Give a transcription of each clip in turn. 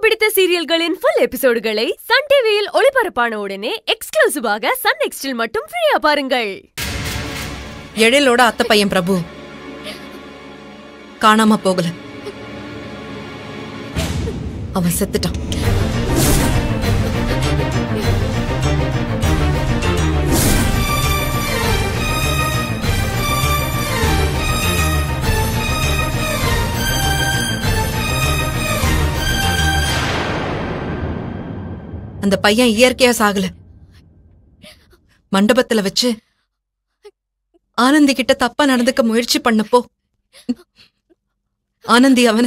பிடித்த சீரியல்களின் full எபிசோடுகளை Sun டிவியில் ஒளிபரப்பான உடனே எக்ஸ்க்ளூசிவாக சன் நெக்ஸ்டில் மட்டும் ஃப்ரீயா பாருங்கள் எழிலோட அத்தை பையன் பிரபு காணாம போகல அவன் செத்துட்டான் அந்த பையன் இயற்கையா சாகல மண்டபத்துல வச்சு ஆனந்தி கிட்ட தப்பா நடந்துக்க முயற்சி பண்ணப்போ ஆனந்தி அவன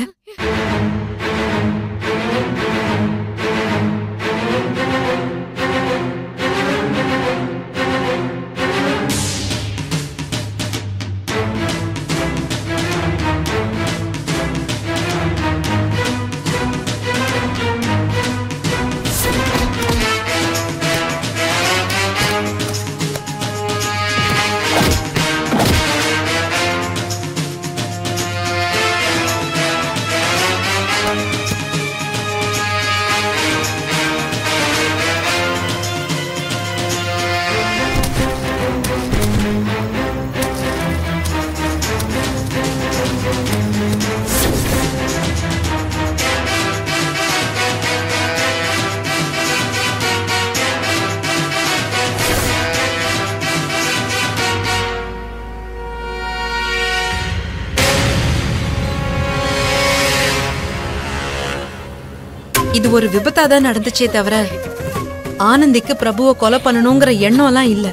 இது ஒரு விபத்தா தான் நடந்துச்சே தவிர ஆனந்திக்கு பிரபுவை கொலை பண்ணணுங்கிற எண்ணம்லாம் இல்ல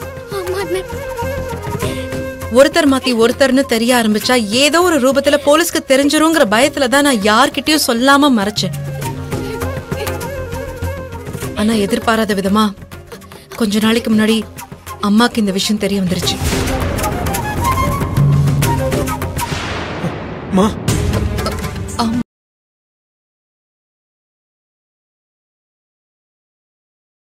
ஒருத்தர் மாத்தி ஒருத்தர்னு தெரிய ஆரம்பிச்சா ஏதோ ஒரு ரூபத்துல போலீஸ்க்கு தெரிஞ்சிருங்கிற பயத்துல தான் நான் யார்கிட்டயும் சொல்லாம மறைச்சேன் ஆனா எதிர்பாராத விதமா கொஞ்ச நாளைக்கு முன்னாடி அம்மாக்கு இந்த விஷயம் தெரிய வந்துருச்சு மா ஆமா